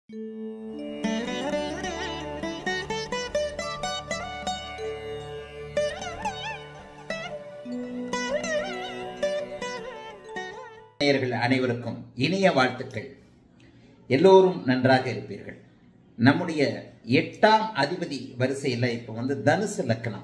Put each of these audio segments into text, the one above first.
நேயர்கள் அனைவருக்கும் இனிய வாழ்த்துக்கள் எல்லோரும் நன்றாக இருப்பீர்கள் நம்முடைய எட்டாம் அதிபதி வரிசையில் இப்போ வந்து தனுசு லக்கணம்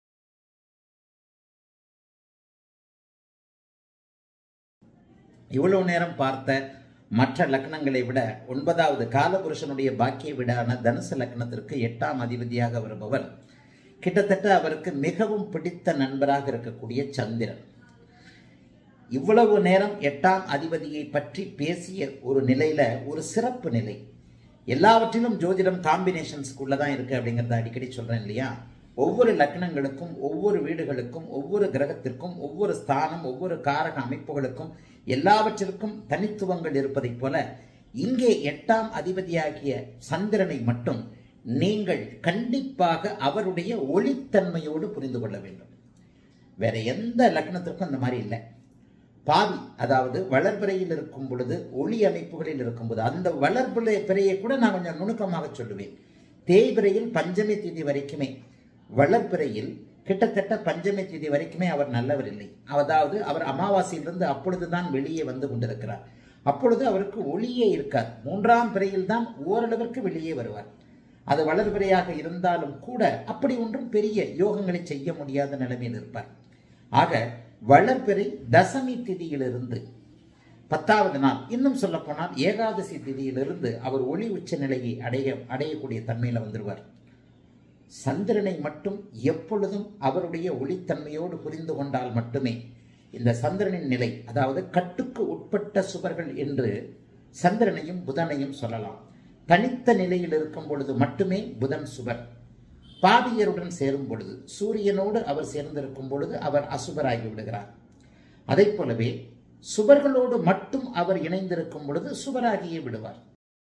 இவ்வளவு நேரம் பார்த்த மற்ற லக்னங்களை விட ஒன்பதாவது காலபுருஷனுடைய பாக்கிய விடான தனுசு லக்னத்திற்கு எட்டாம் அதிபதியாக வருபவர் கிட்டத்தட்ட அவருக்கு மிகவும் பிடித்த நண்பராக இருக்கக்கூடிய சந்திரன் இவ்வளவு நேரம் எட்டாம் அதிபதியை பற்றி பேசிய ஒரு நிலையில ஒரு சிறப்பு நிலை எல்லாவற்றிலும் ஜோதிடம் காம்பினேஷன்ஸ்க்குள்ள தான் இருக்கு அப்படிங்கறத அடிக்கடி சொல்றேன் இல்லையா ஒவ்வொரு லக்னங்களுக்கும் ஒவ்வொரு வீடுகளுக்கும் ஒவ்வொரு கிரகத்திற்கும் ஒவ்வொரு ஸ்தானம் ஒவ்வொரு காரக அமைப்புகளுக்கும் எல்லாவற்றிற்கும் தனித்துவங்கள் இருப்பதைப் போல இங்கே எட்டாம் அதிபதியாகிய சந்திரனை மட்டும் நீங்கள் கண்டிப்பாக அவருடைய ஒளித்தன்மையோடு புரிந்து கொள்ள வேண்டும் வேற எந்த லக்னத்திற்கும் அந்த மாதிரி இல்லை பாவி அதாவது வளர்பிறையில் இருக்கும் பொழுது ஒளி அமைப்புகளில் இருக்கும்போது அந்த வளர்பிறை பிறையை கூட நான் கொஞ்சம் நுணுக்கமாக சொல்லுவேன் தேய்பிறையில் பஞ்சமி திதி வரைக்குமே வளர்பிறையில் கிட்டத்தட்ட பஞ்சமி திதி வரைக்குமே அவர் நல்லவர் இல்லை அதாவது அவர் அமாவாசையிலிருந்து அப்பொழுதுதான் வெளியே வந்து கொண்டிருக்கிறார் அப்பொழுது அவருக்கு ஒளியே இருக்காது மூன்றாம் பிறையில் தான் ஓரளவிற்கு வெளியே வருவார் அது வளர்பிறையாக இருந்தாலும் கூட அப்படி ஒன்றும் பெரிய யோகங்களை செய்ய முடியாத நிலைமையில் இருப்பார் ஆக வளர்பிறை தசமி திதியிலிருந்து பத்தாவது நாள் இன்னும் சொல்ல போனால் ஏகாதசி திதியிலிருந்து அவர் ஒளி உச்ச நிலையை அடைய அடையக்கூடிய தன்மையில வந்துருவார் சந்திரனை மட்டும் எப்பொழுதும் அவருடைய ஒளித்தன்மையோடு புரிந்து கொண்டால் மட்டுமே இந்த சந்திரனின் நிலை அதாவது கட்டுக்கு உட்பட்ட சுவர்கள் என்று சந்திரனையும் புதனையும் சொல்லலாம் தனித்த நிலையில் இருக்கும் பொழுது மட்டுமே புதன் சுவர் பாவியருடன் சேரும் பொழுது சூரியனோடு அவர் சேர்ந்திருக்கும் பொழுது அவர் அசுபராகி விடுகிறார் அதை போலவே சுவர்களோடு மட்டும் அவர் இணைந்திருக்கும் பொழுது சுவராகியே விடுவார்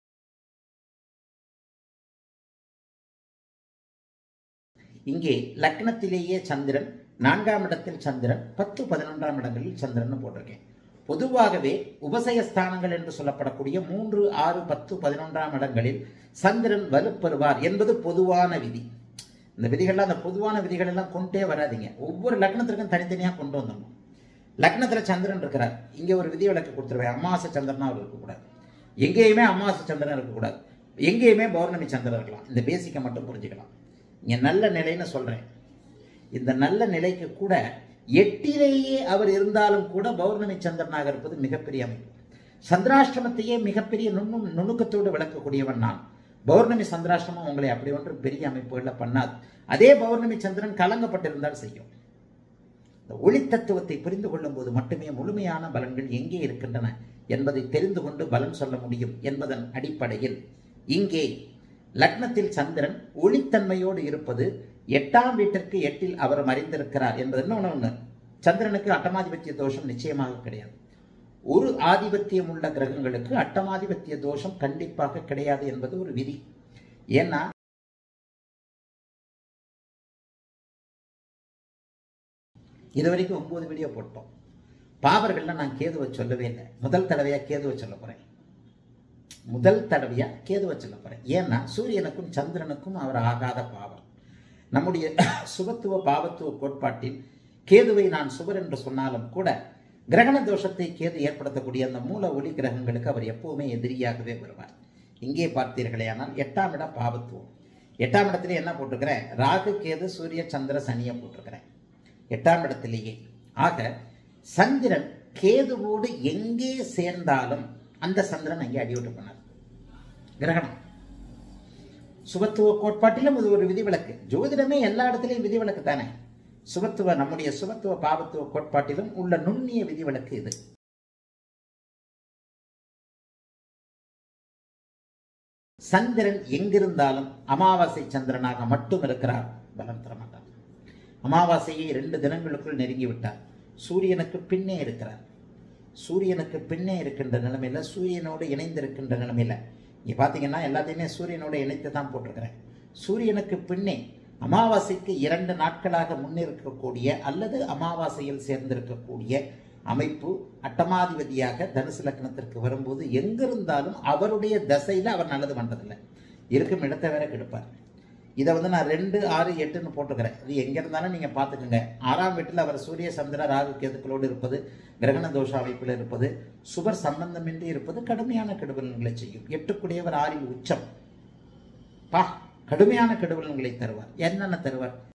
இங்கே லக்னத்திலேயே சந்திரன் நான்காம் இடத்தில் சந்திரன் பத்து பதினொன்றாம் இடங்களில் சந்திரன் போட்டிருக்கேன் பொதுவாகவே உபசய ஸ்தானங்கள் என்று சொல்லப்படக்கூடிய மூன்று ஆறு பத்து பதினொன்றாம் இடங்களில் சந்திரன் வலுப்பெறுவார் என்பது பொதுவான விதி இந்த விதிகள்லாம் அந்த பொதுவான விதிகள் எல்லாம் கொண்டே வராதிங்க ஒவ்வொரு லக்னத்திற்கும் தனித்தனியாக கொண்டு வந்துடணும் லக்னத்தில் சந்திரன் இருக்கிறார் இங்கே ஒரு விதி விளக்கு கொடுத்துருவேன் அமாவாசை சந்திரனா அவர் இருக்கக்கூடாது எங்கேயுமே அமாவாசை சந்திரன் இருக்கக்கூடாது எங்கேயுமே பௌர்ணமி சந்திரன் இருக்கலாம் இந்த பேசிக்கை மட்டும் புரிஞ்சுக்கலாம் இங்கே நல்ல நிலைன்னு சொல்கிறேன் இந்த நல்ல நிலைக்கு கூட எட்டிலேயே அவர் இருந்தாலும் கூட பௌர்ணமி சந்திரனாக இருப்பது மிகப்பெரிய அமைப்பு சந்திராஷ்டிரமத்தையே மிகப்பெரிய நுண்ணும் நுணுக்கத்தோடு விளக்கக்கூடியவன் நான் பௌர்ணமி சந்திராஷ்டிரமம் உங்களை அப்படி ஒன்றும் பெரிய அமைப்புகளில் பண்ணாது அதே பௌர்ணமி சந்திரன் கலங்கப்பட்டிருந்தால் செய்யும் இந்த ஒளி தத்துவத்தை புரிந்து கொள்ளும் போது மட்டுமே முழுமையான பலன்கள் எங்கே இருக்கின்றன என்பதை தெரிந்து கொண்டு பலன் சொல்ல முடியும் என்பதன் அடிப்படையில் இங்கே லக்னத்தில் சந்திரன் ஒளித்தன்மையோடு இருப்பது எட்டாம் வீட்டிற்கு எட்டில் அவர் மறைந்திருக்கிறார் என்பது இன்னொன்று ஒன்று சந்திரனுக்கு அட்டமாதிபத்திய தோஷம் நிச்சயமாக கிடையாது ஒரு ஆதிபத்தியம் உள்ள கிரகங்களுக்கு அட்டமாதிபத்திய தோஷம் கண்டிப்பாக கிடையாது என்பது ஒரு விதி ஏன்னா இது வரைக்கும் ஒன்பது வீடியோ போட்டோம் பாவர்கள்ல நான் கேதுவை சொல்லவே இல்லை முதல் தடவையா கேதுவை சொல்ல போறேன் முதல் தடவையா கேதுவை சொல்ல போறேன் ஏன்னா சூரியனுக்கும் சந்திரனுக்கும் அவர் ஆகாத பாவர் நம்முடைய சுபத்துவ பாவத்துவ கோட்பாட்டில் கேதுவை நான் சுவர் என்று சொன்னாலும் கூட கிரகண தோஷத்தை கேது ஏற்படுத்தக்கூடிய அந்த மூல ஒளி கிரகங்களுக்கு அவர் எப்பவுமே எதிரியாகவே வருவார் இங்கே பார்த்தீர்களே ஆனால் எட்டாம் இடம் பாவத்துவம் எட்டாம் இடத்துல என்ன போட்டிருக்கிறேன் ராகு கேது சூரிய சந்திர சனியை போட்டிருக்கிறேன் எட்டாம் இடத்திலேயே ஆக சந்திரன் கேதுவோடு எங்கே சேர்ந்தாலும் அந்த சந்திரன் அங்கே அடிவிட்டு போனார் கிரகணம் சுபத்துவ கோட்பாட்டிலும் இது ஒரு விதிவிலக்கு ஜோதிடமே எல்லா இடத்துலையும் விதிவிலக்கு தானே சுபத்துவ நம்முடைய சுபத்துவ பாவத்துவ கோட்பாட்டிலும் உள்ள நுண்ணிய விதிவிலக்கு இது சந்திரன் எங்கிருந்தாலும் அமாவாசை சந்திரனாக மட்டும் இருக்கிறார் பலம் தரமாட்டார் அமாவாசையை ரெண்டு தினங்களுக்குள் நெருங்கி விட்டார் சூரியனுக்கு பின்னே இருக்கிறார் சூரியனுக்கு பின்னே இருக்கின்ற நிலைமையில சூரியனோடு இணைந்திருக்கின்ற நிலைமையில இங்க பாத்தீங்கன்னா எல்லாத்தையுமே சூரியனோடு இணைத்து தான் போட்டிருக்கிறேன் சூரியனுக்கு பின்னே அமாவாசைக்கு இரண்டு நாட்களாக முன்னிருக்கக்கூடிய அல்லது அமாவாசையில் சேர்ந்திருக்கக்கூடிய அமைப்பு அட்டமாதிபதியாக தனுசு லக்னத்திற்கு வரும்போது எங்கிருந்தாலும் அவருடைய தசையில் அவர் நல்லது பண்ணுறதில்ல இருக்கும் இடத்தை வேற கெடுப்பார் இதை வந்து நான் ரெண்டு ஆறு எட்டுன்னு போட்டுக்கிறேன் இது எங்கே இருந்தாலும் நீங்கள் பார்த்துக்கோங்க ஆறாம் வீட்டில் அவர் சூரிய சந்திர ராகு கேதுக்களோடு இருப்பது கிரகண தோஷ அமைப்பில் இருப்பது சுபர் சம்பந்தமின்றி இருப்பது கடுமையான கெடுபலன்களை செய்யும் எட்டுக்குடையவர் ஆறில் உச்சம் பா கடுமையான கெடுபலன்களை தருவார் என்னென்ன தருவார்